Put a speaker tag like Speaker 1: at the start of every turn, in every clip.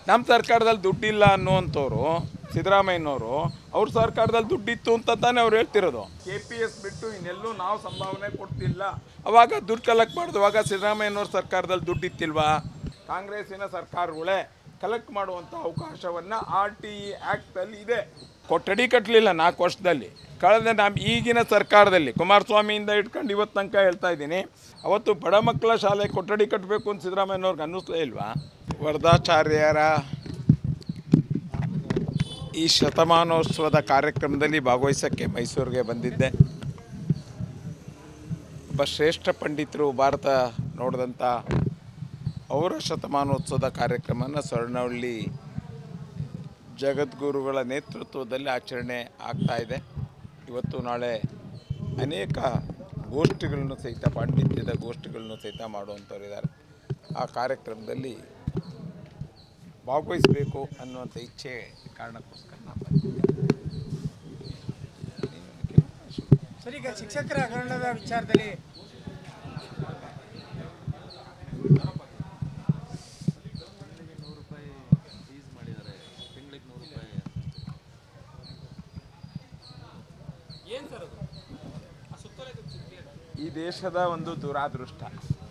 Speaker 1: ನಮ್ಮ ಸರ್ಕಾರದಲ್ಲಿ ದುಡ್ಡಿಲ್ಲ ಅನ್ನುವಂಥವ್ರು ಸಿದ್ದರಾಮಯ್ಯನವರು ಅವ್ರ ಸರ್ಕಾರದಲ್ಲಿ ದುಡ್ಡಿತ್ತು ಅಂತ ತಾನೇ ಅವ್ರು ಹೇಳ್ತಿರೋದು ಕೆ ಪಿ ಎಸ್ ಬಿಟ್ಟು ಇನ್ನೆಲ್ಲೂ ನಾವು ಸಂಭಾವನೆ ಕೊಡ್ತಿಲ್ಲ ಅವಾಗ ದುಡ್ಡು ಕಲೆಕ್ಟ್ ಮಾಡಿದ್ವಾಗ ಅವಾಗ ಸಿದ್ದರಾಮಯ್ಯನವ್ರ ಸರ್ಕಾರದಲ್ಲಿ ದುಡ್ಡಿತ್ತಿಲ್ವಾ ಕಾಂಗ್ರೆಸ್ಸಿನ ಸರ್ಕಾರಗಳೇ ಕಲೆಕ್ಟ್ ಮಾಡುವಂಥ ಅವಕಾಶವನ್ನು ಆರ್ ಟಿ ಇ ಆ್ಯಕ್ಟಲ್ಲಿ ಇದೆ ಕೊಠಡಿ ಕಟ್ಟಲಿಲ್ಲ ನಾಲ್ಕು ವರ್ಷದಲ್ಲಿ ಕಳೆದ ನಮ್ಮ ಈಗಿನ ಸರ್ಕಾರದಲ್ಲಿ ಕುಮಾರಸ್ವಾಮಿಯಿಂದ ಇಟ್ಕೊಂಡು ಇವತ್ತು ತನಕ ಹೇಳ್ತಾ ಇದ್ದೀನಿ ಅವತ್ತು ಬಡ ಮಕ್ಕಳ ಶಾಲೆ ಕೊಠಡಿ ಕಟ್ಟಬೇಕು ಅಂತ ಸಿದ್ದರಾಮಯ್ಯನವ್ರಿಗೆ ಅನ್ನಿಸ್ಲೇ ಇಲ್ವಾ ವರದಾಚಾರ್ಯರ ಈ ಶತಮಾನೋತ್ಸವದ ಕಾರ್ಯಕ್ರಮದಲ್ಲಿ ಭಾಗವಹಿಸೋಕ್ಕೆ ಮೈಸೂರಿಗೆ ಬಂದಿದ್ದೆ ಒಬ್ಬ ಶ್ರೇಷ್ಠ ಪಂಡಿತರು ಭಾರತ ನೋಡಿದಂಥ ಅವರ ಶತಮಾನೋತ್ಸವದ ಕಾರ್ಯಕ್ರಮನ ಸ್ವರ್ಣವಳ್ಳಿ ಜಗದ್ಗುರುಗಳ ನೇತೃತ್ವದಲ್ಲಿ ಆಚರಣೆ ಆಗ್ತಾ ಇದೆ ಇವತ್ತು ನಾಳೆ ಅನೇಕ ಗೋಷ್ಠಿಗಳನ್ನು ಸಹಿತ ಪಾಂಡಿತ್ಯದ ಗೋಷ್ಠಿಗಳನ್ನು ಸಹಿತ ಮಾಡುವಂಥವ್ರು ಇದ್ದಾರೆ ಆ ಕಾರ್ಯಕ್ರಮದಲ್ಲಿ ಭಾಗವಹಿಸಬೇಕು ಅನ್ನುವಂಥ ಇಚ್ಛೆ ಕಾರಣಕ್ಕೋಸ್ಕರ ನಾನು ಬಂದಿದ್ದೆ
Speaker 2: ಸರ್ ಈಗ ಶಿಕ್ಷಕರ ಹಗರಣದ ವಿಚಾರದಲ್ಲಿ
Speaker 3: ನೂರು ರೂಪಾಯಿ ಫೀಸ್ ಮಾಡಿದ್ದಾರೆ ತಿಂಗಳಿಗೆ ನೂರು ರೂಪಾಯಿ
Speaker 1: ಈ ದೇಶದ ಒಂದು ದುರಾದೃಷ್ಟ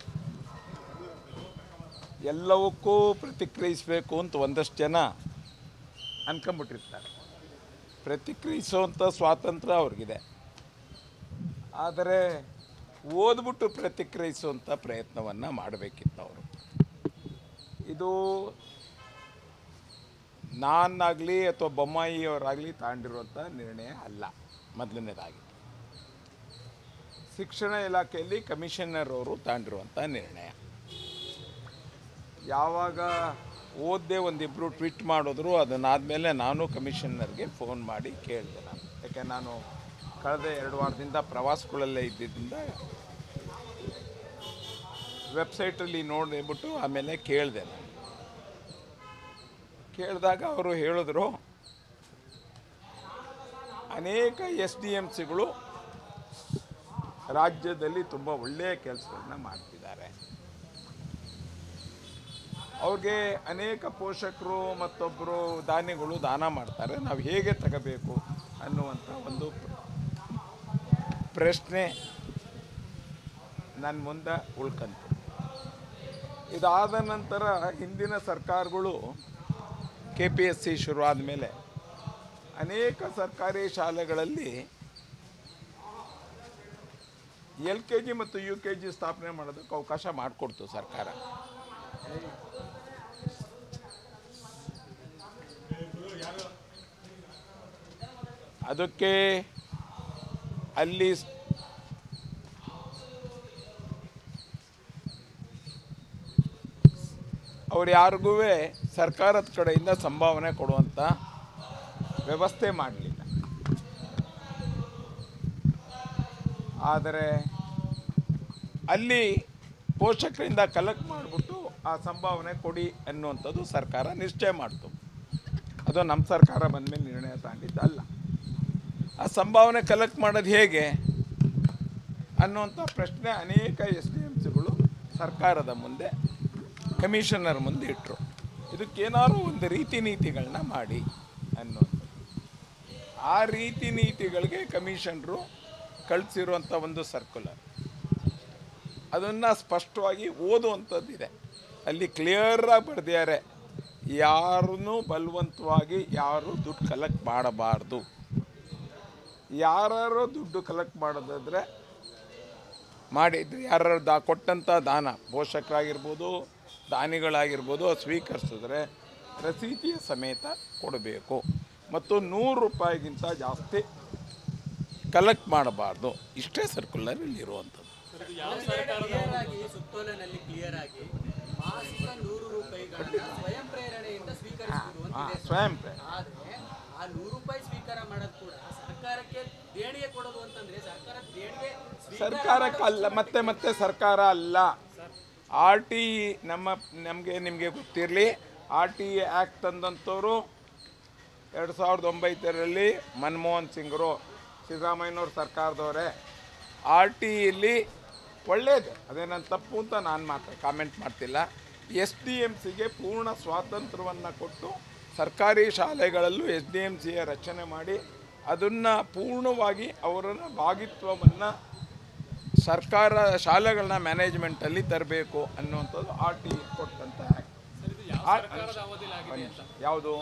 Speaker 1: ಎಲ್ಲವಕ್ಕೂ ಪ್ರತಿಕ್ರಿಯಿಸಬೇಕು ಅಂತ ಒಂದಷ್ಟು ಜನ ಅನ್ಕೊಂಬಿಟ್ಟಿರ್ತಾರೆ ಪ್ರತಿಕ್ರಿಯಿಸುವಂಥ ಸ್ವಾತಂತ್ರ್ಯ ಅವ್ರಿಗಿದೆ ಆದರೆ ಓದ್ಬಿಟ್ಟು ಪ್ರತಿಕ್ರಿಯಿಸುವಂಥ ಪ್ರಯತ್ನವನ್ನು ಮಾಡಬೇಕಿತ್ತು ಅವರು ಇದು ನಾನಾಗಲಿ ಅಥವಾ ಬೊಮ್ಮಾಯಿಯವರಾಗಲಿ ತಗೊಂಡಿರುವಂಥ ನಿರ್ಣಯ ಅಲ್ಲ ಮೊದಲನೇದಾಗಿ ಶಿಕ್ಷಣ ಇಲಾಖೆಯಲ್ಲಿ ಕಮಿಷನರ್ ಅವರು ತಗೊಂಡಿರುವಂಥ ನಿರ್ಣಯ ಯಾವಾಗ ಓದ್ದೆ ಒಂದಿಬ್ಬರು ಟ್ವೀಟ್ ಮಾಡಿದ್ರು ಅದನ್ನಾದಮೇಲೆ ನಾನು ಕಮಿಷನರ್ಗೆ ಫೋನ್ ಮಾಡಿ ಕೇಳಿದೆ ನಾನು ಯಾಕೆ ನಾನು ಕಳೆದ ಎರಡು ವಾರದಿಂದ ಪ್ರವಾಸಗಳಲ್ಲೇ ಇದ್ದಿದ್ದರಿಂದ ವೆಬ್ಸೈಟಲ್ಲಿ ನೋಡಿಬಿಟ್ಟು ಆಮೇಲೆ ಕೇಳಿದೆ ನಾನು ಕೇಳಿದಾಗ ಅವರು ಹೇಳಿದ್ರು ಅನೇಕ ಎಸ್ ಡಿ ಎಮ್ ಸಿಗಳು ರಾಜ್ಯದಲ್ಲಿ ತುಂಬ ಒಳ್ಳೆಯ ಕೆಲಸಗಳನ್ನ ಮಾಡ್ತಿದ್ದಾರೆ ಅವ್ರಿಗೆ ಅನೇಕ ಪೋಷಕರು ಮತ್ತೊಬ್ಬರು ದಾನಿಗಳು ದಾನ ಮಾಡ್ತಾರೆ ನಾವು ಹೇಗೆ ತಗೋಬೇಕು ಅನ್ನುವಂಥ ಒಂದು ಪ್ರ- ಪ್ರಶ್ನೆ ನನ್ನ ಮುಂದೆ ಉಳ್ಕಂತು ಇದಾದ ನಂತರ ಹಿಂದಿನ ಸರ್ಕಾರಗಳು ಕೆ ಪಿ ಎಸ್ ಸಿ ಶುರುವಾದ ಮೇಲೆ ಅನೇಕ ಸರ್ಕಾರಿ ಶಾಲೆಗಳಲ್ಲಿ ಎಲ್ ಕೆ ಜಿ ಮತ್ತು ಯು ಕೆ ಜಿ ಸ್ಥಾಪನೆ ಮಾಡೋದಕ್ಕೆ ಅವಕಾಶ ಮಾಡಿಕೊಡ್ತು ಸರ್ಕಾರ ಅದಕ್ಕೆ ಅಲ್ಲಿ ಸ್- ಅವ್ರು ಯಾರಿಗೂ ಸರ್ಕಾರದ ಕಡೆಯಿಂದ ಸಂಭಾವನೆ ಕೊಡುವಂಥ ವ್ಯವಸ್ಥೆ ಮಾಡಲಿಲ್ಲ ಆದರೆ ಅಲ್ಲಿ ಪೋಷಕರಿಂದ ಕಲೆಕ್ಟ್ ಮಾಡಿಬಿಟ್ಟು ಆ ಸಂಭಾವನೆ ಕೊಡಿ ಅನ್ನುವಂಥದ್ದು ಸರ್ಕಾರ ನಿಶ್ಚಯ ಮಾಡ್ತು ಅದು ನಮ್ಮ ಸರ್ಕಾರ ಬಂದಮೇಲೆ ನಿರ್ಣಯ ತಗೊಂಡಿದ್ದಲ್ಲ ಆ ಸಂಭಾವನೆ ಕಲೆಕ್ಟ್ ಮಾಡೋದು ಹೇಗೆ ಅನ್ನುವಂಥ ಪ್ರಶ್ನೆ ಅನೇಕ ಎಸ್ ಡಿ ಎಮ್ ಸಿಗಳು ಸರ್ಕಾರದ ಮುಂದೆ ಕಮಿಷನರ್ ಮುಂದೆ ಇಟ್ಟರು ಇದಕ್ಕೇನಾದ್ರು ಒಂದು ರೀತಿ ನೀತಿಗಳನ್ನ ಮಾಡಿ ಅನ್ನೋದು ಆ ರೀತಿ ನೀತಿಗಳಿಗೆ ಕಮಿಷನರು ಕಳಿಸಿರುವಂಥ ಒಂದು ಸರ್ಕ್ಯುಲರ್ ಅದನ್ನು ಸ್ಪಷ್ಟವಾಗಿ ಓದುವಂಥದ್ದಿದೆ ಅಲ್ಲಿ ಕ್ಲಿಯರಾಗಿ ಬರೆದಿದ್ದಾರೆ ಯಾರನ್ನೂ ಬಲವಂತವಾಗಿ ಯಾರು ದುಡ್ಡು ಕಲೆಕ್ಟ್ ಮಾಡಬಾರ್ದು ಯಾರು ದುಡ್ಡು ಕಲೆಕ್ಟ್ ಮಾಡೋದಾದರೆ ಮಾಡಿದ್ರೆ ಯಾರು ದಾ ಕೊಟ್ಟಂಥ ದಾನ ಪೋಷಕರಾಗಿರ್ಬೋದು ದಾನಿಗಳಾಗಿರ್ಬೋದು ಅದು ಸ್ವೀಕರಿಸಿದ್ರೆ ರಸೀತಿಯ ಸಮೇತ ಕೊಡಬೇಕು ಮತ್ತು ನೂರು ರೂಪಾಯಿಗಿಂತ ಜಾಸ್ತಿ ಕಲೆಕ್ಟ್ ಮಾಡಬಾರ್ದು ಇಷ್ಟೇ ಸರ್ಕ್ಯುಲರ್ ಇಲ್ಲಿರುವಂಥದ್ದು
Speaker 4: ಕ್ಲಿಯರ್ ಆಗಿ ಸುತ್ತೋಲೆನಲ್ಲಿ ಕ್ಲಿಯರ್ ಆಗಿ ಮಾಸಿಕ ನೂರು ರೂಪಾಯಿಗಳನ್ನ ಸ್ವಯಂ ಪ್ರೇರಣೆಯಿಂದ ಸ್ವೀಕರಿಸಬಹುದು
Speaker 1: ಹಾಂ
Speaker 4: ಅಂತಿದೆ
Speaker 1: ಸ್ವಯಂ ಪ್ರೇರಣೆ.
Speaker 4: ಆದ್ರೆ ಆ ನೂರು ರೂಪಾಯಿ ಸ್ವೀಕಾರ ಮಾಡೋದು ಕೂಡ ಸರ್ಕಾರಕ್ಕೆ ದೇಣಿಗೆ ಕೊಡೋದು ಅಂತಂದ್ರೆ ಸರ್ಕಾರ ದೇಣಿಗೆ ಸ್ವೀಕಾರ
Speaker 1: ಸರ್ಕಾರಕ್ಕೆ ಅಲ್ಲ ಮತ್ತೆ ಮತ್ತೆ ಸರ್ಕಾರ ಅಲ್ಲ ಆರ್ ಟಿ ನಮ್ಮ ನಮಗೆ ನಿಮಗೆ ಗೊತ್ತಿರಲಿ ಆರ್ ಟಿ ಆ್ಯಕ್ಟ್ ತಂದಂಥವ್ರು ಎರಡು ಸಾವಿರದ ಒಂಬತ್ತರಲ್ಲಿ ಮನಮೋಹನ್ ಸಿಂಗ್ರು ಸಿದ್ದರಾಮಯ್ಯನವ್ರ ಸರ್ಕಾರದವರೇ ಆರ್ ಟಿ ಇಲ್ಲಿ ಒಳ್ಳೇದು ಅದೇನಂತ ತಪ್ಪು ಅಂತ ನಾನು ಮಾತ್ರ ಕಾಮೆಂಟ್ ಮಾಡ್ತಿಲ್ಲ ಎಸ್ ಡಿ ಎಮ್ ಸಿಗೆ ಪೂರ್ಣ ಸ್ವಾತಂತ್ರ್ಯವನ್ನು ಕೊಟ್ಟು ಸರ್ಕಾರಿ ಶಾಲೆಗಳಲ್ಲೂ ಎಸ್ ಡಿ ಎಮ್ ಸಿಯ ರಚನೆ ಮಾಡಿ ಅದನ್ನು ಪೂರ್ಣವಾಗಿ ಅವರ ಭಾಗಿತ್ವವನ್ನು ಸರ್ಕಾರ ಶಾಲೆಗಳನ್ನ ಮ್ಯಾನೇಜ್ಮೆಂಟಲ್ಲಿ ತರಬೇಕು ಅನ್ನುವಂಥದ್ದು ಆರ್ ಟಿ ಕೊಟ್ಟಂತ ಯಾವುದು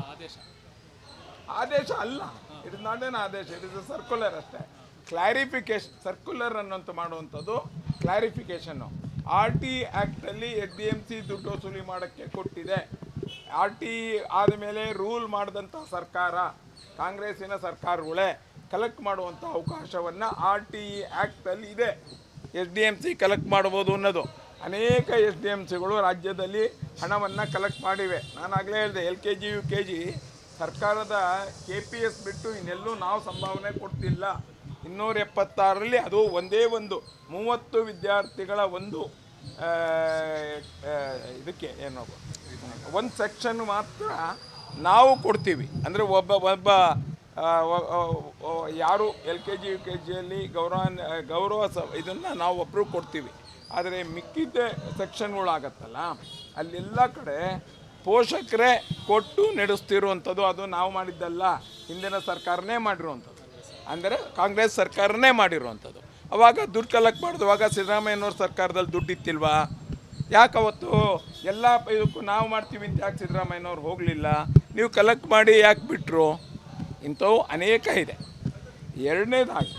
Speaker 1: ಆದೇಶ ಅಲ್ಲ ಇಟ್ ಇಸ್ ನಾಟ್ ಏನ್ ಆದೇಶ ಇಟ್ ಇಸ್ ಸರ್ಕ್ಯುಲರ್ ಅಷ್ಟೇ ಕ್ಲಾರಿಫಿಕೇಶನ್ ಸರ್ಕ್ಯುಲರ್ ಅನ್ನೋಂಥ ಮಾಡುವಂಥದ್ದು ಕ್ಲಾರಿಫಿಕೇಶನ್ನು ಆರ್ ಟಿ ಆ್ಯಕ್ಟಲ್ಲಿ ಎಸ್ ಡಿ ಎಮ್ ಸಿ ದುಡ್ಡು ವಸೂಲಿ ಮಾಡೋಕ್ಕೆ ಕೊಟ್ಟಿದೆ ಆರ್ ಟಿ ಆದಮೇಲೆ ರೂಲ್ ಮಾಡಿದಂಥ ಸರ್ಕಾರ ಕಾಂಗ್ರೆಸ್ಸಿನ ಸರ್ಕಾರಗಳೇ ಕಲೆಕ್ಟ್ ಮಾಡುವಂಥ ಅವಕಾಶವನ್ನು ಆರ್ ಟಿ ಆ್ಯಕ್ಟಲ್ಲಿ ಇದೆ S D M C collect ಮಾಡ್ಬೋದು ಅನ್ನೋದು ಅನೇಕ ಎಸ್ ಡಿ ಎಮ್ ಸಿಗಳು ರಾಜ್ಯದಲ್ಲಿ ಹಣವನ್ನು ಕಲೆಕ್ಟ್ ಮಾಡಿವೆ ನಾನು ಆಗಲೇ ಹೇಳಿದೆ L K G U K G ಸರ್ಕಾರದ ಕೆ ಪಿ ಎಸ್ ಬಿಟ್ಟು ಇನ್ನೆಲ್ಲೂ ನಾವು ಸಂಭಾವನೆ ಕೊಡ್ತಿಲ್ಲ ಇನ್ನೂರ ಎಪ್ಪತ್ತಾರರಲ್ಲಿ ಅದು ಒಂದೇ ಒಂದು ಮೂವತ್ತು ವಿದ್ಯಾರ್ಥಿಗಳ ಒಂದು ಆ, ಆ, ಇದಕ್ಕೆ ಏನು ಒಂದು ಸೆಕ್ಷನ್ ಮಾತ್ರ ನಾವು ಕೊಡ್ತೀವಿ ಅಂದರೆ ಒಬ್ಬ ಒಬ್ಬ ಆ, ಒ- ಒ- ಒ- ಯಾರು L K G U K ಜಿಯಲ್ಲಿ ಗೌರವ ಗೌರವ ಸ ಇದನ್ನು ನಾವು ಒಬ್ಬರು ಕೊಡ್ತೀವಿ ಆದರೆ ಮಿಕ್ಕಿದ್ದ ಸೆಕ್ಷನ್ಗಳಾಗತ್ತಲ್ಲ ಅಲ್ಲೆಲ್ಲ ಕಡೆ ಪೋಷಕರೇ ಕೊಟ್ಟು ನಡೆಸ್ತಿರುವಂಥದ್ದು ಅದು ನಾವು ಮಾಡಿದ್ದಲ್ಲ ಹಿಂದಿನ ಸರ್ಕಾರನೇ ಮಾಡಿರುವಂಥದ್ದು ಅಂದರೆ ಕಾಂಗ್ರೆಸ್ ಸರ್ಕಾರನೇ ಮಾಡಿರುವಂಥದ್ದು ಅವಾಗ ದುಡ್ಡು ಕಲೆಕ್ಟ್ ಮಾಡಿದವಾಗ ಸಿದ್ದರಾಮಯ್ಯನವ್ರ ಸರ್ಕಾರದಲ್ಲಿ ದುಡ್ಡು ಇತ್ತಿಲ್ವಾ ಯಾಕೆ ಅವತ್ತು ಎಲ್ಲ ಇದಕ್ಕೂ ನಾವು ಮಾಡ್ತೀವಿ ಅಂತ ಯಾಕೆ ಸಿದ್ದರಾಮಯ್ಯನವ್ರು ಹೋಗಲಿಲ್ಲ ನೀವು ಕಲೆಕ್ಟ್ ಮಾಡಿ ಯಾಕೆ ಬಿಟ್ಟರು ಇಂಥವು ಅನೇಕ ಇದೆ ಎರಡನೇದಾಗಿ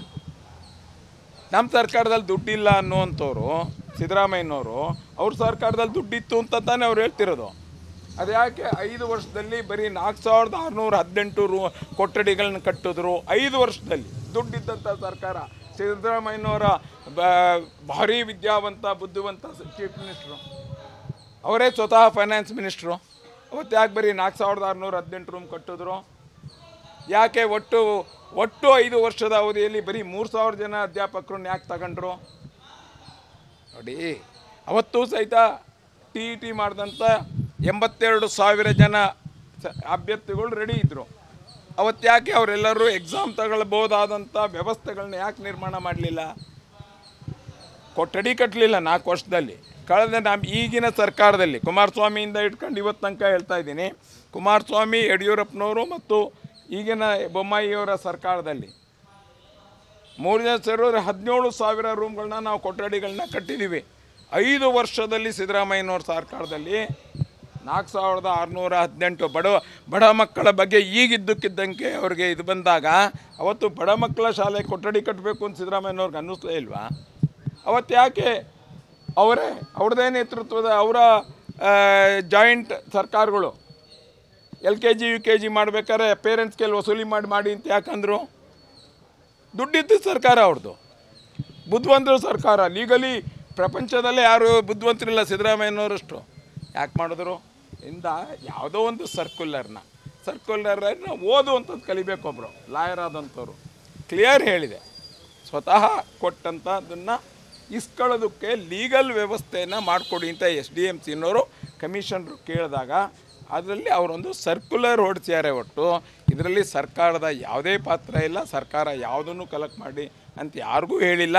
Speaker 1: ನಮ್ಮ ಸರ್ಕಾರದಲ್ಲಿ ದುಡ್ಡಿಲ್ಲ ಅನ್ನುವಂಥವ್ರು ಸಿದ್ದರಾಮಯ್ಯನವರು ಅವ್ರ ಸರ್ಕಾರದಲ್ಲಿ ದುಡ್ಡಿತ್ತು ಅಂತ ತಾನೇ ಅವ್ರು ಹೇಳ್ತಿರೋದು ಅದು ಯಾಕೆ ಐದು ವರ್ಷದಲ್ಲಿ ಬರೀ ನಾಲ್ಕು ಸಾವಿರದ ಆರುನೂರ ಹದಿನೆಂಟು ರೂ ಕೊಠಡಿಗಳನ್ನ ಕಟ್ಟಿದ್ರು ಐದು ವರ್ಷದಲ್ಲಿ ದುಡ್ಡಿದ್ದಂಥ ಸರ್ಕಾರ ಸಿದ್ದರಾಮಯ್ಯನವರ ಬ- ಭಾರಿ ವಿದ್ಯಾವಂತ ಬುದ್ಧಿವಂತ ಚೀಫ್ ಮಿನಿಸ್ಟ್ರು ಅವರೇ ಸ್ವತಃ ಫೈನಾನ್ಸ್ ಮಿನಿಸ್ಟ್ರು ಅವತ್ತು ಯಾಕೆ ಬರೀ ನಾಲ್ಕು ಸಾವಿರದ ಆರುನೂರ ಹದಿನೆಂಟು ರೂಮ್ ಕಟ್ಟಿದ್ರು ಯಾಕೆ ಒಟ್ಟು ಒಟ್ಟು ಐದು ವರ್ಷದ ಅವಧಿಯಲ್ಲಿ ಬರೀ ಮೂರು ಸಾವಿರ ಜನ ಅಧ್ಯಾಪಕರನ್ನ ಯಾಕೆ ತಗೊಂಡ್ರು ನೋಡಿ ಅವತ್ತು ಸಹಿತ ಟಿ ಇ ಟಿ ಮಾಡಿದಂಥ ಎಂಬತ್ತೆರಡು ಸಾವಿರ ಜನ ಸ- ಅಭ್ಯರ್ಥಿಗಳು ರೆಡಿ ಇದ್ದರು ಅವತ್ತು ಯಾಕೆ ಅವರೆಲ್ಲರೂ ಎಕ್ಸಾಮ್ ತಗೊಳ್ಬೋದಾದಂಥ ವ್ಯವಸ್ಥೆಗಳನ್ನ ಯಾಕೆ ನಿರ್ಮಾಣ ಮಾಡಲಿಲ್ಲ ಕೊಠಡಿ ಕಟ್ಟಲಿಲ್ಲ ನಾಲ್ಕು ವರ್ಷದಲ್ಲಿ ಕಳೆದ ನಮ್ಮ ಈಗಿನ ಸರ್ಕಾರದಲ್ಲಿ ಕುಮಾರಸ್ವಾಮಿಯಿಂದ ಇಟ್ಕೊಂಡು ಇವತ್ತು ತನಕ ಹೇಳ್ತಾ ಇದ್ದೀನಿ ಕುಮಾರಸ್ವಾಮಿ ಯಡಿಯೂರಪ್ಪನವರು ಮತ್ತು ಈಗಿನ ಬೊಮ್ಮಾಯಿಯವರ ಸರ್ಕಾರದಲ್ಲಿ ಮೂರನೇ ಸೇರಿದ್ರೆ ಹದಿನೇಳು ಸಾವಿರ ರೂಮ್ಗಳನ್ನ ನಾವು ಕೊಠಡಿಗಳನ್ನ ಕಟ್ಟಿದ್ದೀವಿ ಐದು ವರ್ಷದಲ್ಲಿ ಸಿದ್ದರಾಮಯ್ಯನವ್ರ ಸರ್ಕಾರದಲ್ಲಿ ನಾಲ್ಕು ಸಾವಿರದ ಆರುನೂರ ಹದಿನೆಂಟು ಬಡ ಬಡ ಮಕ್ಕಳ ಬಗ್ಗೆ ಈಗಿದ್ದಕ್ಕಿದ್ದಂಗೆ ಅವ್ರಿಗೆ ಇದು ಬಂದಾಗ ಅವತ್ತು ಬಡ ಮಕ್ಕಳ ಶಾಲೆ ಕೊಠಡಿ ಕಟ್ಟಬೇಕು ಅಂತ ಸಿದ್ದರಾಮಯ್ಯನವ್ರಿಗೆ ಅನ್ನಿಸ್ಲೇ ಇಲ್ವಾ ಅವತ್ತು ಯಾಕೆ ಅವರೇ ಅವ್ರದ್ದೇ ನೇತೃತ್ವದ ಅವರ ಜಾಯಿಂಟ್ ಸರ್ಕಾರಗಳು L K G U K G ಮಾಡ್ಬೇಕಾದ್ರೆ ಪೇರೆಂಟ್ಸ್ ಕೈಲಿ ವಸೂಲಿ ಮಾಡಿ ಮಾಡಿ ಅಂತ ಯಾಕಂದ್ರು ದುಡ್ಡಿದ್ದು ಸರ್ಕಾರ ಅವ್ರದ್ದು ಬುದ್ಧಿವಂತರ ಸರ್ಕಾರ ಲೀಗಲಿ ಪ್ರಪಂಚದಲ್ಲೇ ಯಾರು ಬುದ್ಧಿವಂತರಿಲ್ಲ ಸಿದ್ದರಾಮಯ್ಯನವರಷ್ಟು ಯಾಕೆ ಮಾಡಿದ್ರು ಇಂದ ಯಾವುದೋ ಒಂದು ಸರ್ಕ್ಯುಲರ್ನ ಸರ್ಕ್ಯುಲರ್ನ ಓದುವಂಥದ್ದು ಕಲಿಬೇಕು ಒಬ್ಬರು ಲಾಯರ್ ಆದಂಥವ್ರು ಕ್ಲಿಯರ್ ಹೇಳಿದೆ ಸ್ವತಃ ಕೊಟ್ಟಂಥದ್ದನ್ನು ಇಸ್ಕೊಳ್ಳೋದಕ್ಕೆ ಲೀಗಲ್ ವ್ಯವಸ್ಥೆಯನ್ನು ಮಾಡಿಕೊಡಿ ಅಂತ ಎಸ್ ಡಿ ಎಮ್ ಸಿನವರು ಕಮಿಷನರು ಕೇಳಿದಾಗ ಅದರಲ್ಲಿ ಅವರೊಂದು ಸರ್ಕ್ಯುಲರ್ ಹೊಡ್ಸ್ಯಾರೆ ಒಟ್ಟು ಇದರಲ್ಲಿ ಸರ್ಕಾರದ ಯಾವುದೇ ಪಾತ್ರ ಇಲ್ಲ ಸರ್ಕಾರ ಯಾವುದನ್ನು ಕಲೆಕ್ಟ್ ಮಾಡಿ ಅಂತ ಯಾರಿಗೂ ಹೇಳಿಲ್ಲ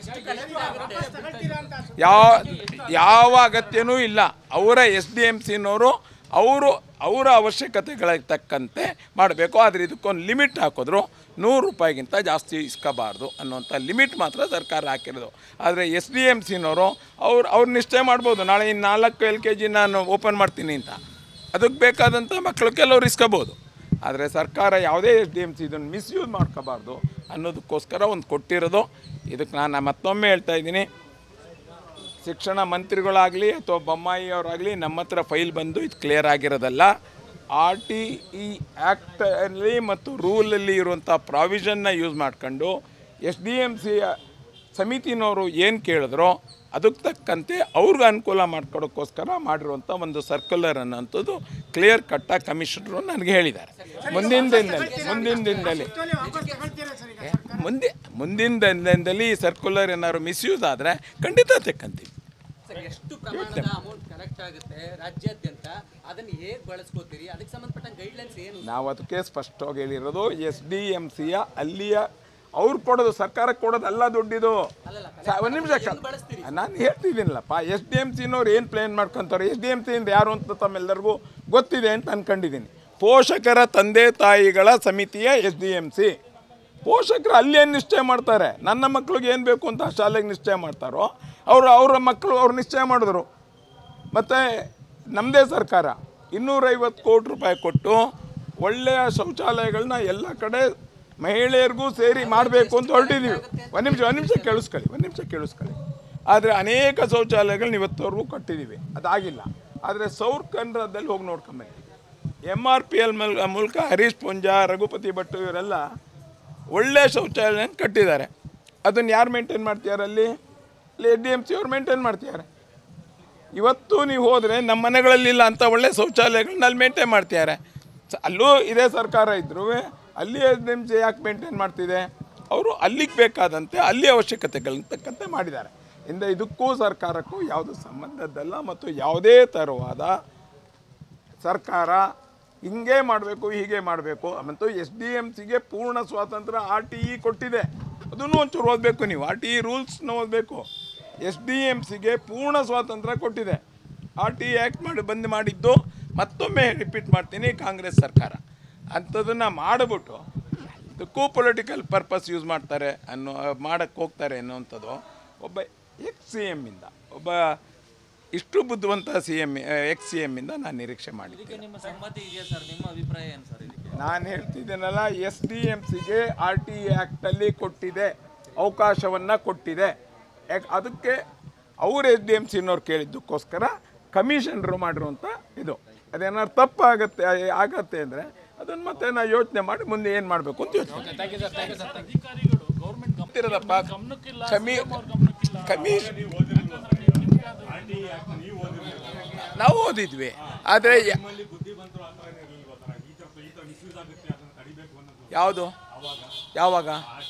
Speaker 1: ಯಾವ ಯಾವ ಅಗತ್ಯನೂ ಇಲ್ಲ ಅವರ ಎಸ್ ಡಿ ಎಮ್ ಸಿನವರು ಅವರು ಅವರ ಅವಶ್ಯಕತೆಗಳಿಗೆ ತಕ್ಕಂತೆ ಮಾಡಬೇಕು ಆದರೆ ಇದಕ್ಕೊಂದು ಲಿಮಿಟ್ ಹಾಕಿದ್ರು ನೂರು ರೂಪಾಯಿಗಿಂತ ಜಾಸ್ತಿ ಇಸ್ಕೋಬಾರ್ದು ಅನ್ನುವಂಥ ಲಿಮಿಟ್ ಮಾತ್ರ ಸರ್ಕಾರ ಹಾಕಿರೋದು ಆದರೆ ಎಸ್ ಡಿ ಎಮ್ ಸಿನವರು ಅವ್ರು ಅವ್ರು ನಿಶ್ಚಯ ಮಾಡ್ಬೋದು ನಾಳೆ ಇನ್ನು ನಾಲ್ಕು ಎಲ್ ಕೆ ಜಿ ನಾನು ಓಪನ್ ಮಾಡ್ತೀನಿ ಅಂತ ಅದಕ್ಕೆ ಬೇಕಾದಂಥ ಮಕ್ಕಳು ಕೆಲವ್ರು ಇಸ್ಕೋಬೋದು ಆದರೆ ಸರ್ಕಾರ ಯಾವುದೇ ಎಸ್ ಡಿ ಎಮ್ ಸಿ ಇದನ್ನು ಮಿಸ್ಯೂಸ್ ಮಾಡ್ಕೋಬಾರ್ದು ಅನ್ನೋದಕ್ಕೋಸ್ಕರ ಒಂದು ಕೊಟ್ಟಿರೋದು ಇದಕ್ಕೆ ನಾನು ಮತ್ತೊಮ್ಮೆ ಹೇಳ್ತಾ ಇದ್ದೀನಿ ಶಿಕ್ಷಣ ಮಂತ್ರಿಗಳಾಗಲಿ ಅಥವಾ ಬೊಮ್ಮಾಯಿ ಅವರಾಗಲಿ ನಮ್ಮ ಹತ್ರ ಫೈಲ್ ಬಂದು ಇದು ಕ್ಲಿಯರ್ ಆಗಿರೋದಲ್ಲ ಆರ್ ಟಿ ಇ ಆ್ಯಕ್ಟಲ್ಲಿ ಮತ್ತು ರೂಲಲ್ಲಿ ಇರುವಂಥ ಪ್ರಾವಿಷನ್ನ ಯೂಸ್ ಮಾಡ್ಕೊಂಡು ಎಸ್ ಡಿ ಎಮ್ ಸಿ ಸಮಿತಿನವರು ಏನು ಕೇಳಿದ್ರೋ ಅದಕ್ಕೆ ತಕ್ಕಂತೆ ಅವ್ರಿಗೆ ಅನುಕೂಲ ಮಾಡ್ಕೊಡೋಕ್ಕೋಸ್ಕರ ಮಾಡಿರುವಂಥ ಒಂದು ಸರ್ಕ್ಯುಲರ್ ಅನ್ನೋಂಥದ್ದು ಕ್ಲಿಯರ್ ಕಟ್ಟಾಗಿ ಕಮಿಷನರು ನನಗೆ ಹೇಳಿದ್ದಾರೆ ಮುಂದಿನ ದಿನದಲ್ಲಿ ಮುಂದಿನ ದಿನದಲ್ಲಿ
Speaker 2: ಸುತ್ತೋಲೆ ವಾಪಸ್ ತಗೊಳ್ತೀರಾ ಸರ್ ಈಗ ಸರ್ಕಾರ
Speaker 1: ಮುಂದೆ ಮುಂದಿನ ದಿನದಲ್ಲಿ ಈ ಸರ್ಕ್ಯುಲರ್ ಏನಾದ್ರು ಮಿಸ್ಯೂಸ್ ಆದರೆ ಖಂಡಿತ ತೆಕ್ಕಂತೀವಿ
Speaker 4: ಸರ್ ಎಷ್ಟು ಪ್ರಮಾಣದ ಅಮೌಂಟ್ ಕಲೆಕ್ಟ್ ಆಗುತ್ತೆ ರಾಜ್ಯಾದ್ಯಂತ ಅದನ್ನ ಹೇಗೆ ಬಳಸ್ಕೋತೀರಿ ಅದಕ್ಕೆ ಸಂಬಂಧಪಟ್ಟ ಗೈಡ್ಲೈನ್ಸ್ ಏನು
Speaker 1: ನಾವು ಅದಕ್ಕೆ ಸ್ಪಷ್ಟವಾಗಿ ಹೇಳಿರೋದು ಎಸ್ ಡಿ ಎಮ್ ಸಿಯ ಅಲ್ಲಿಯ ಅವ್ರು ಕೊಡೋದು ಸರ್ಕಾರಕ್ಕೆ ಕೊಡೋದು ಎಲ್ಲ ದುಡ್ಡಿದು
Speaker 4: ಅಲ್ಲಲ್ಲ,
Speaker 1: ಸ- ಒಂದು ನಿಮಿಷ ನಾನು ಹೇಳ್ತಿದ್ದೀನಲ್ಲಪ್ಪ ಎಸ್ ಡಿ ಎಮ್ ಸಿನವ್ರು ಏನು ಪ್ಲೇನ್ ಮಾಡ್ಕೊತಾರೆ ಎಸ್ ಡಿ ಎಮ್ ಸಿಯಿಂದ ಯಾರು ಅಂತ ತಮ್ಮೆಲ್ಲರಿಗೂ ಗೊತ್ತಿದೆ ಅಂತ ಅನ್ಕೊಂಡಿದ್ದೀನಿ ಪೋಷಕರ ತಂದೆ ತಾಯಿಗಳ ಸಮಿತಿಯ ಎಸ್ ಡಿ ಎಮ್ ಸಿ ಪೋಷಕರು ಅಲ್ಲಿ ಏನು ನಿಶ್ಚಯ ಮಾಡ್ತಾರೆ ನನ್ನ ಮಕ್ಳಿಗೆ ಏನು ಬೇಕು ಅಂತ ಆ ಶಾಲೆಗೆ ನಿಶ್ಚಯ ಮಾಡ್ತಾರೋ ಅವರು ಅವರ ಮಕ್ಕಳು ಅವ್ರು ನಿಶ್ಚಯ ಮಾಡಿದ್ರು ಮತ್ತು ನಮ್ಮದೇ ಸರ್ಕಾರ ಇನ್ನೂರೈವತ್ತು ಕೋಟಿ ರೂಪಾಯಿ ಕೊಟ್ಟು ಒಳ್ಳೆಯ ಶೌಚಾಲಯಗಳನ್ನ ಎಲ್ಲ ಕಡೆ ಮಹಿಳೆಯರಿಗೂ ಸೇರಿ ಮಾಡಬೇಕು ಅಂತ ಹೊರಟಿದ್ದೀವಿ ಒಂದು ನಿಮಿಷ ಒಂದು ನಿಮಿಷ ಕೇಳಿಸ್ಕೊಳ್ಳಿ ಒಂದು ನಿಮಿಷ ಕೇಳಿಸ್ಕೊಳ್ಳಿ ಆದರೆ ಅನೇಕ ಶೌಚಾಲಯಗಳನ್ನ ಇವತ್ತವರೆಗೂ ಕಟ್ಟಿದ್ದೀವಿ ಅದಾಗಿಲ್ಲ ಆದರೆ ಸೌರ್ ಕನ್ನಡದಲ್ಲಿ ಹೋಗಿ ನೋಡ್ಕೊಂಬನ್ನಿ ಎಮ್ ಆರ್ ಪಿ ಎಲ್ ಮೂಲಕ ಹರೀಶ್ ಪುಂಜಾ ರಘುಪತಿ ಭಟ್ ಇವರೆಲ್ಲ ಒಳ್ಳೆ ಶೌಚಾಲಯ ಕಟ್ಟಿದ್ದಾರೆ ಅದನ್ನು ಯಾರು ಮೇಂಟೈನ್ ಮಾಡ್ತಿದ್ದಾರೆ ಅಲ್ಲಿ ಅಲ್ಲಿ ಎ ಡಿ ಎಮ್ ಸಿ ಅವ್ರು ಮೇಂಟೈನ್ ಮಾಡ್ತಿದ್ದಾರೆ ಇವತ್ತು ನೀವು ಹೋದರೆ ನಮ್ಮ ಮನೆಗಳಲ್ಲಿಲ್ಲ ಅಂತ ಒಳ್ಳೆ ಶೌಚಾಲಯಗಳನ್ನ ಅಲ್ಲಿ ಮೇಂಟೈನ್ ಮಾಡ್ತಿದ್ದಾರೆ ಸ- ಅಲ್ಲೂ ಇದೇ ಸರ್ಕಾರ ಇದ್ರೂ ಅಲ್ಲಿ ಎಸ್ ಡಿ ಎಮ್ ಸಿ ಯಾಕೆ ಮೇಂಟೈನ್ ಮಾಡ್ತಿದೆ ಅವರು ಅಲ್ಲಿಗೆ ಬೇಕಾದಂತೆ ಅಲ್ಲಿ ಅವಶ್ಯಕತೆಗಳನ್ನ ತಕ್ಕಂತೆ ಮಾಡಿದ್ದಾರೆ ಇಂದ ಇದಕ್ಕೂ ಸರ್ಕಾರಕ್ಕೂ ಯಾವುದು ಸಂಬಂಧದ್ದಲ್ಲ ಮತ್ತು ಯಾವುದೇ ಥರವಾದ ಸರ್ಕಾರ ಹಿಂಗೆ ಮಾಡಬೇಕು ಹೀಗೆ ಮಾಡಬೇಕು ಮತ್ತು ಎಸ್ ಡಿ ಎಮ್ ಸಿಗೆ ಪೂರ್ಣ ಸ್ವಾತಂತ್ರ್ಯ ಆರ್ ಟಿ ಇ ಕೊಟ್ಟಿದೆ ಅದನ್ನು ಒಂಚೂರು ಓದಬೇಕು ನೀವು ಆರ್ ಟಿ ಇ ರೂಲ್ಸ್ನ ಓದಬೇಕು ಎಸ್ ಡಿ ಎಮ್ ಸಿಗೆ ಪೂರ್ಣ ಸ್ವಾತಂತ್ರ್ಯ ಕೊಟ್ಟಿದೆ ಆರ್ ಟಿ ಇ ಆ್ಯಕ್ಟ್ ಮಾಡಿ ಬಂದ್ ಮಾಡಿದ್ದು ಮತ್ತೊಮ್ಮೆ ರಿಪೀಟ್ ಮಾಡ್ತೀನಿ ಕಾಂಗ್ರೆಸ್ ಸರ್ಕಾರ ಅಂಥದ್ದನ್ನು ಮಾಡಿಬಿಟ್ಟು ಇದಕ್ಕೂ ಪೊಲಿಟಿಕಲ್ ಪರ್ಪಸ್ ಯೂಸ್ ಮಾಡ್ತಾರೆ ಅನ್ನೋ ಮಾಡೋಕ್ಕೆ ಹೋಗ್ತಾರೆ ಅನ್ನೋವಂಥದ್ದು ಒಬ್ಬ ಎಕ್ಸ್ ಸಿ ಎಮ್ಮಿಂದ ಒಬ್ಬ ಇಷ್ಟು ಬುದ್ಧಿವಂತ ಸಿ ಎಮ್ ಎಕ್ಸ್ ಸಿ ಎಮ್ಮಿಂದ ನಾನು ನಿರೀಕ್ಷೆ ಮಾಡಿದ್ದೆ
Speaker 3: ಇದಕ್ಕೆ ನಿಮ್ಮ ಸಮ್ಮತಿ ಇದೆಯಾ ಸರ್ ನಿಮ್ಮ ಅಭಿಪ್ರಾಯ ಏನು ಸರ್ ಇದಕ್ಕೆ
Speaker 1: ನಾನು ಹೇಳ್ತಿದ್ದೇನಲ್ಲ ಎಸ್ ಡಿ ಎಮ್ ಸಿಗೆ ಆರ್ ಟಿ ಆ್ಯಕ್ಟಲ್ಲಿ ಕೊಟ್ಟಿದೆ ಅವಕಾಶವನ್ನು ಕೊಟ್ಟಿದೆ ಯಾಕೆ ಅದಕ್ಕೆ ಅವ್ರು ಎಸ್ ಡಿ ಎಮ್ ಸಿನವ್ರು ಕೇಳಿದ್ದಕ್ಕೋಸ್ಕರ ಕಮಿಷನರು ಮಾಡಿರುವಂಥ ಇದು ಅದೇನಾದ್ರು ತಪ್ಪಾಗತ್ತೆ ಆಗತ್ತೆ ಅಂದರೆ ಅದನ್ನು ಮತ್ತೆ ನಾ ಯೋಚನೆ ಮಾಡಿ ಮುಂದೆ ಏನು ಮಾಡಬೇಕು ಅಂತ ಯೋಚನೆ ಗೊತ್ತಿರೋದಪ್ಪ ಕಮಿ ಕಮಿಷನ್ ನಾವು ಓದಿದ್ವಿ ಆದರೆ ಯಾವುದು ಯಾವಾಗ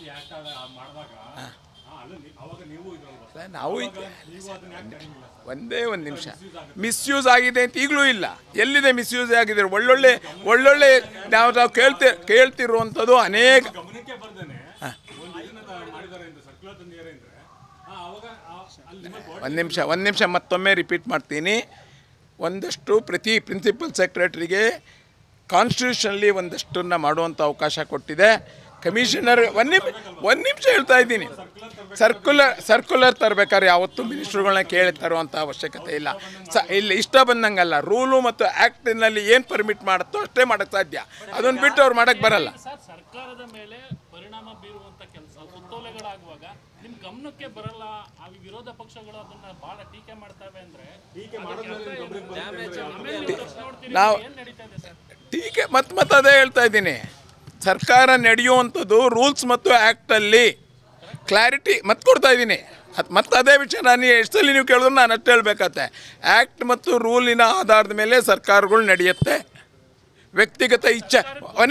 Speaker 1: ಸರ್, ನಾವು ಇದ್ದೆ. ಒಂದೇ ಒಂದು ನಿಮಿಷ ಮಿಸ್ಯೂಸ್ ಆಗಿದೆ ಅಂತ ಈಗಲೂ ಇಲ್ಲ ಎಲ್ಲಿದೆ ಮಿಸ್ಯೂಸ್ ಆಗಿದೆ ಒಳ್ಳೊಳ್ಳೆ ಒಳ್ಳೊಳ್ಳೆ ನಾವು ನಾವು ಕೇಳ್ತಿ ಕೇಳ್ತಿರುವಂಥದ್ದು ಅನೇಕ
Speaker 5: ಗಮನಕ್ಕೆ ಬರ್ದೇನೆ ಒಂದು ಇದನ್ನ ಮಾಡಿದ್ದಾರೆ ಅಂತ ಸರ್ಕ್ಯುಲರ್ ತಂದಿದ್ದಾರೆ ಅಂದ್ರೆ ಆ, ಅವಾಗ ಆ- ಅಲ್ಲಿ ನಿಮ್ಮ
Speaker 1: ಒಂದು ನಿಮಿಷ ಒಂದು ನಿಮಿಷ ಮತ್ತೊಮ್ಮೆ ರಿಪೀಟ್ ಮಾಡ್ತೀನಿ ಒಂದಷ್ಟು ಪ್ರತಿ ಪ್ರಿನ್ಸಿಪಲ್ ಸೆಕ್ರೆಟರಿಗೆ ಕಾನ್ಸ್ಟಿಟ್ಯೂಷನಲ್ಲಿ ಒಂದಷ್ಟನ್ನು ಮಾಡುವಂಥ ಅವಕಾಶ ಕೊಟ್ಟಿದೆ ಕಮಿಷನರ್ ಒಂದು ನಿಮಿಷ ಒಂದು ನಿಮಿಷ ಹೇಳ್ತಾ ಇದ್ದೀನಿ ಸರ್ಕ್ಯುಲರ್ ಸರ್ಕ್ಯುಲರ್ ತರಬೇಕಾದ್ರೆ ಯಾವತ್ತೂ ಮಿನಿಸ್ಟ್ರುಗಳನ್ನ ಕೇಳಿ ತರುವಂಥ ಅವಶ್ಯಕತೆ ಇಲ್ಲ ಸ ಇಲ್ಲಿ ಇಷ್ಟ ಬಂದಂಗಲ್ಲ ರೂಲು ಮತ್ತು ಆ್ಯಕ್ಟಿನಲ್ಲಿ ಏನು ಪರ್ಮಿಟ್ ಮಾಡುತ್ತೋ ಅಷ್ಟೇ ಮಾಡೋಕ್ಕೆ ಸಾಧ್ಯ ಅದನ್ನು ಬಿಟ್ಟು ಅವ್ರು ಮಾಡೋಕ್ಕೆ ಬರಲ್ಲ
Speaker 6: ಸರ್ ಸರ್ಕಾರದ ಮೇಲೆ ಪರಿಣಾಮ ಬೀರುವಂತ ಕೆಲಸ ಸುತ್ತೋಲೆಗಳಾಗುವಾಗ ನಿಮ್ ಗಮನಕ್ಕೆ ಬರಲ್ಲ ಆ ವಿರೋಧ ಪಕ್ಷಗಳು ಅದನ್ನ ಬಹಳ ಟೀಕೆ ಮಾಡ್ತವೆ ಅಂದ್ರೆ
Speaker 1: ನಾವು
Speaker 6: ಏನ್ ನಡೀತಾ ಇದೆ ಸರ್
Speaker 1: ಟೀಕೆ ಮತ್ತೆ ಮತ್ತೆ ಅದೇ ಹೇಳ್ತಾ ಇದ್ದೀನಿ ಸರ್ಕಾರ ನಡೆಯುವಂಥದ್ದು ರೂಲ್ಸ್ ಮತ್ತು ಆ್ಯಕ್ಟಲ್ಲಿ ಕ್ಲಾರಿಟಿ ಮತ್ತೆ ಕೊಡ್ತಾ ಇದ್ದೀನಿ ಅದು ಮತ್ತೆ ಅದೇ ವಿಷಯ ನಾನು ಎಷ್ಟು ಸಲ ನೀವು ಕೇಳಿದ್ರು ನಾನು ಅಷ್ಟು ಹೇಳ್ಬೇಕಾಗತ್ತೆ ಆ್ಯಕ್ಟ್ ಮತ್ತು ರೂಲಿನ ಆಧಾರದ ಮೇಲೆ ಸರ್ಕಾರಗಳು ನಡೆಯುತ್ತೆ ವ್ಯಕ್ತಿಗತ ಇಚ್ಛೆ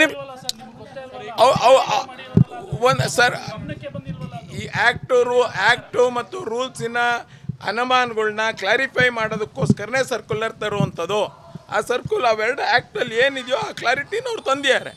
Speaker 1: ಒಂದು ಸರ್ ಈ ಆ್ಯಕ್ಟು ರೂ ಆ್ಯಕ್ಟು ಮತ್ತು ರೂಲ್ಸಿನ ಅನುಮಾನಗಳನ್ನ ಕ್ಲಾರಿಫೈ ಮಾಡೋದಕ್ಕೋಸ್ಕರನೇ ಸರ್ಕ್ಯುಲರ್ ತರುವಂಥದ್ದು ಆ ಸರ್ಕುಲ್ ಅವೆರಡು ಆ್ಯಕ್ಟಲ್ಲಿ ಏನಿದೆಯೋ ಆ ಕ್ಲಾರಿಟಿನ ಅವ್ರು ತಂದಿದ್ದಾರೆ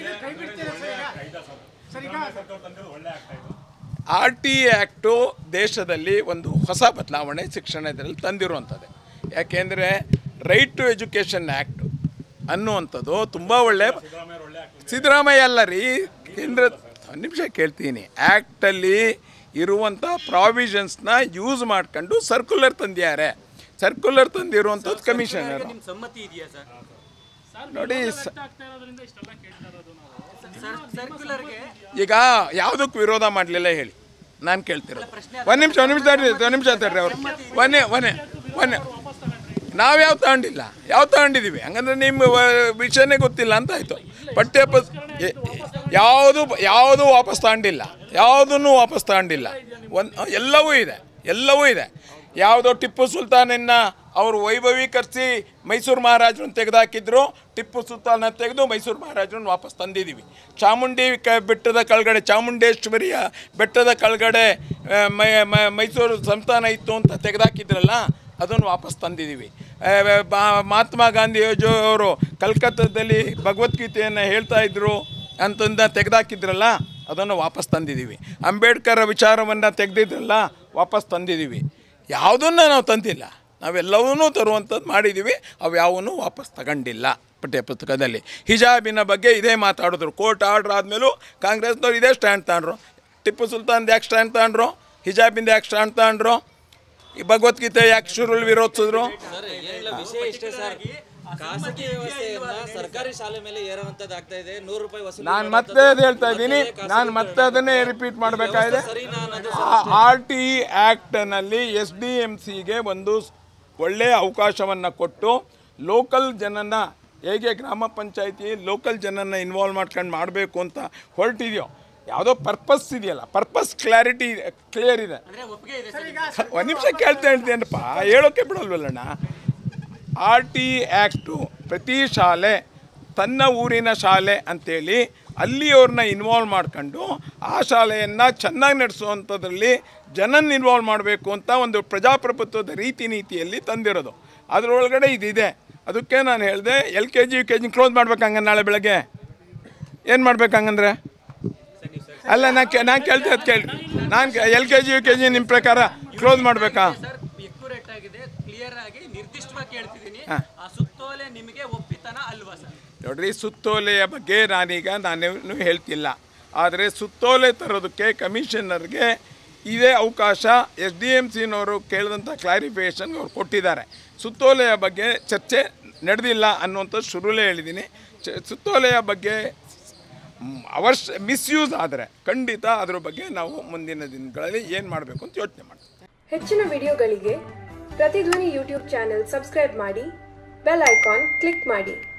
Speaker 1: ಆರ್ ಟಿ ಆ್ಯಕ್ಟು ದೇಶದಲ್ಲಿ ಒಂದು ಹೊಸ ಬದಲಾವಣೆ ಶಿಕ್ಷಣದಲ್ಲಿ ತಂದಿರುವಂಥದ್ದು ಯಾಕೆಂದರೆ ರೈಟ್ ಟು ಎಜುಕೇಷನ್ ಆ್ಯಕ್ಟ್ ಅನ್ನುವಂಥದ್ದು ತುಂಬ ಒಳ್ಳೆ ಸಿದ್ದರಾಮಯ್ಯ ಅಲ್ಲ ರೀ ಕೇಂದ್ರ ಒಂದು ನಿಮಿಷ ಕೇಳ್ತೀನಿ ಆ್ಯಕ್ಟಲ್ಲಿ ಇರುವಂಥ ಪ್ರಾವಿಷನ್ಸ್ನ ಯೂಸ್ ಮಾಡ್ಕೊಂಡು ಸರ್ಕ್ಯುಲರ್ ತಂದಿದ್ದಾರೆ ಸರ್ಕ್ಯುಲರ್ ತಂದಿರುವಂಥದ್ದು ಕಮಿಷನರ್
Speaker 4: ನಿಮ್ ಸಮ್ಮತಿ ಇದೆಯಾ ಸರ್
Speaker 1: ನೋಡಿ ಸ-
Speaker 6: ಆಗ್ತಾ ಇರೋದ್ರಿಂದ ಇಷ್ಟೆಲ್ಲ ಕೇಳ್ತಾ ಇರೋದು ನಾವು
Speaker 4: ಸರ್ ಸರ್ಕ್ಯುಲರ್ಗೆ
Speaker 1: ಈಗ ಯಾವುದಕ್ಕೆ ವಿರೋಧ ಮಾಡಲಿಲ್ಲ ಹೇಳಿ ನಾನು ಕೇಳ್ತಿರೋದು ಒಂದು ನಿಮಿಷ ಒಂದು ನಿಮಿಷ ತಡ್ರಿ ಒಂದು ನಿಮಿಷ ತಡ್ರಿ ಅವರು ಒನ್ನೆ ಒನ್ನೆ ಒನ್ನೆ ನಾವು ಯಾವ ತಗೊಂಡಿಲ್ಲ ಯಾವ ತಗೊಂಡಿದ್ದೀವಿ ಹಂಗಂದ್ರೆ ನಿಮ್ಮ ವ- ವಿಷಯನೇ ಗೊತ್ತಿಲ್ಲ ಅಂತ ಆಯಿತು ಪಠ್ಯ ಪುಸ್ ಎ- ಯಾವುದು ಯಾವುದು ವಾಪಸ್ ತಗೊಂಡಿಲ್ಲ ಯಾವುದನ್ನು ವಾಪಸ್ ತಗೊಂಡಿಲ್ಲ ಒಂದು ಎಲ್ಲವೂ ಇದೆ ಎಲ್ಲವೂ ಇದೆ ಯಾವುದೋ ಟಿಪ್ಪು ಸುಲ್ತಾನನ್ನ ಅವರು ವೈಭವೀಕರಿಸಿ ಮೈಸೂರು ಮಹಾರಾಜರನ್ನು ತೆಗೆದುಹಾಕಿದ್ರು ಟಿಪ್ಪು ಸುಲ್ತಾನ ತೆಗೆದು ಮೈಸೂರು ಮಹಾರಾಜರನ್ನು ವಾಪಸ್ ತಂದಿದ್ದೀವಿ ಚಾಮುಂಡಿ ಕ ಬೆಟ್ಟದ ಕೆಳಗಡೆ ಚಾಮುಂಡೇಶ್ವರಿಯ ಬೆಟ್ಟದ ಕೆಳಗಡೆ ಆ, ಮೈ ಮ- ಮೈಸೂರು ಸಂಸ್ಥಾನ ಇತ್ತು ಅಂತ ತೆಗೆದುಹಾಕಿದ್ರಲ್ಲ ಅದನ್ನು ವಾಪಸ್ ತಂದಿದ್ದೀವಿ ಆ, ಬಾ- ಮಹಾತ್ಮ ಗಾಂಧಿ ಅವರು ಕಲ್ಕತ್ತಾದಲ್ಲಿ ಭಗವದ್ಗೀತೆಯನ್ನು ಹೇಳ್ತಾ ಇದ್ರು ಅಂತಂದ ತೆಗೆದಾಕಿದ್ರಲ್ಲ ಅದನ್ನು ವಾಪಸ್ ತಂದಿದ್ದೀವಿ ಅಂಬೇಡ್ಕರ್ ವಿಚಾರವನ್ನು ತೆಗೆದಿದ್ರಲ್ಲ ವಾಪಸ್ ತಂದಿದ್ದೀವಿ ಯಾವುದನ್ನು ನಾವು ತಂದಿಲ್ಲ ನಾವೆಲ್ಲವನ್ನೂ ತರುವಂಥದ್ದು ಮಾಡಿದ್ದೀವಿ ಅವು ಯಾವನ್ನೂ ವಾಪಸ್ ತಗೊಂಡಿಲ್ಲ ಪಠ್ಯ ಪುಸ್ತಕದಲ್ಲಿ ಹಿಜಾಬಿನ ಬಗ್ಗೆ ಇದೇ ಮಾತಾಡಿದ್ರು ಕೋರ್ಟ್ ಆರ್ಡ್ರ್ ಆದಮೇಲೂ ಕಾಂಗ್ರೆಸ್ನವ್ರು ಇದೇ ಸ್ಟ್ಯಾಂಡ್ ತಗೊಂಡ್ರು ಟಿಪ್ಪು ಸುಲ್ತಾನ್ದು ಯಾಕೆ ಸ್ಟ್ಯಾಂಡ್ ತಗೊಂಡ್ರು ಹಿಜಾಬಿಂದ ಯಾಕೆ ಸ್ಟ್ಯಾಂಡ್ ತಗೊಂಡ್ರು ಈ ಭಗವದ್ಗೀತೆ ಯಾಕೆ ಶುರುಲ್ ವಿರೋಧಿಸಿದ್ರು
Speaker 3: ಸರ್ ಏನಿಲ್ಲ ವಿಷಯ ಇಷ್ಟೇ ಸರ್ ಖಾಸಗಿ ವ್ಯವಸ್ಥೆಯನ್ನ ಸರ್ಕಾರಿ ಶಾಲೆ ಮೇಲೆ ಏರುವಂತದ್ದು ಆಗ್ತಾ ಇದೆ ನೂರು ರೂಪಾಯಿ ವಸೂಲಿ
Speaker 1: ನಾನು
Speaker 3: ಮಾಡುವಂಥದ್ದು
Speaker 1: ಮತ್ತೆ ಅದು ಹೇಳ್ತಾ ಇದ್ದೀನಿ
Speaker 3: ಖಾಸಗಿ
Speaker 1: ನಾನು ಮತ್ತೆ ಅದನ್ನೇ ರಿಪೀಟ್ ಮಾಡಬೇಕಾಗಿದೆ
Speaker 3: ಸರಿನಾ ಅನ್ನೋದು
Speaker 1: ಆರ್ ಟಿ ಆ್ಯಕ್ಟ್ನಲ್ಲಿ ಎಸ್ ಡಿ ಎಮ್ ಸಿಗೆ ಒಂದು ಸ್- ಒಳ್ಳೆಯ ಅವಕಾಶವನ್ನು ಕೊಟ್ಟು ಲೋಕಲ್ ಜನನ ಹೇಗೆ ಗ್ರಾಮ ಪಂಚಾಯತಿ ಲೋಕಲ್ ಜನನ ಇನ್ವಾಲ್ವ್ ಮಾಡ್ಕೊಂಡು ಮಾಡಬೇಕು ಅಂತ ಹೊರಟಿದೆಯೋ ಯಾವುದೋ ಪರ್ಪಸ್ ಇದೆಯಲ್ಲ ಪರ್ಪಸ್ ಕ್ಲಾರಿಟಿ ಕ್ಲಿಯರ್ ಇದೆ
Speaker 4: ಅಂದ್ರೆ ಒಪ್ಪಿಗೆ ಇದೆ ಸರ್
Speaker 1: ಒಂದು ನಿಮಿಷ ಕೇಳ್ತಾ ಹೇಳ್ತೇನಪ್ಪ ಹೇಳೋಕೆ ಬಿಡಲ್ವಲ್ಲಣ್ಣ ಆರ್ ಟಿ ಆ್ಯಕ್ಟು ಪ್ರತಿ ಶಾಲೆ ತನ್ನ ಊರಿನ ಶಾಲೆ ಅಂತೇಳಿ ಅಲ್ಲಿಯವ್ರನ್ನ ಇನ್ವಾಲ್ವ್ ಮಾಡ್ಕೊಂಡು ಆ ಶಾಲೆಯನ್ನು ಚೆನ್ನಾಗಿ ನಡೆಸುವಂಥದ್ರಲ್ಲಿ ಜನನ ಇನ್ವಾಲ್ವ್ ಮಾಡಬೇಕು ಅಂತ ಒಂದು ಪ್ರಜಾಪ್ರಭುತ್ವದ ರೀತಿ ನೀತಿಯಲ್ಲಿ ತಂದಿರೋದು ಅದರೊಳಗಡೆ ಇದಿದೆ ಅದಕ್ಕೆ ನಾನು ಹೇಳಿದೆ L K G U K G close ಮಾಡ್ಬೇಕು ಹಂಗ ನಾಳೆ ಬೆಳಗ್ಗೆ ಏನು ಮಾಡ್ಬೇಕು ಹಂಗಂದ್ರೆ ಅಲ್ಲ ನಾ ಕೇ ನಾನು ಕೇಳ್ತಾ ಇದ್ದು ಕೇಳಿ ನಾನು L K G U K G ನಿಮ್ಮ ಪ್ರಕಾರ ಕ್ಲೋಸ್ ಮಾಡಬೇಕಾ
Speaker 4: ಸರ್ ಎಕ್ಯುರೇಟ್ ಆಗಿದೆ ಕ್ಲಿಯರ್ ಆಗಿ ನಿರ್ದಿಷ್ಟವಾಗಿ ಕೇಳ್ತಿದ್ದೀನಿ
Speaker 1: ಹಾ.
Speaker 4: ಆ ಸುತ್ತೋಲೆ ನಿಮಗೆ ಒಪ್ಪಿತನ ಅಲ್ವಾ ಸರ್
Speaker 1: ನೋಡ್ರಿ ಸುತ್ತೋಲೆಯ ಬಗ್ಗೆ ನಾನೀಗ ನಾನೇನು ಹೇಳ್ತಿಲ್ಲ ಆದರೆ ಸುತ್ತೋಲೆ ತರೋದಕ್ಕೆ ಕಮಿಷನರ್ಗೆ ಇದೇ ಅವಕಾಶ ಎಸ್ ಡಿ ಎಮ್ ಸಿನವರು ಕೇಳಿದಂಥ ಕ್ಲಾರಿಫಿಕೇಷನ್ ಅವ್ರು ಕೊಟ್ಟಿದ್ದಾರೆ ಸುತ್ತೋಲೆಯ ಬಗ್ಗೆ ಚರ್ಚೆ ನಡೆದಿಲ್ಲ ಅನ್ನುವಂಥದ್ದು ಶುರುಲೇ ಹೇಳಿದ್ದೀನಿ ಚ ಸುತ್ತೋಲೆಯ ಬಗ್ಗೆ ಅವರ್ಸ್ ಮಿಸ್ಯೂಸ್ ಆದರೆ ಖಂಡಿತ ಅದ್ರ ಬಗ್ಗೆ ನಾವು ಮುಂದಿನ ದಿನಗಳಲ್ಲಿ ಏನು ಮಾಡಬೇಕು ಅಂತ ಯೋಚನೆ ಮಾಡ್ತೀವಿ
Speaker 7: ಹೆಚ್ಚಿನ ವಿಡಿಯೋಗಳಿಗೆ ಪ್ರತಿಧ್ವನಿ ಯೂಟ್ಯೂಬ್ ಚಾನೆಲ್ ಸಬ್ಸ್ಕ್ರೈಬ್ ಮಾಡಿ ಬೆಲ್ ಐಕಾನ್ ಕ್ಲಿಕ್ ಮಾಡಿ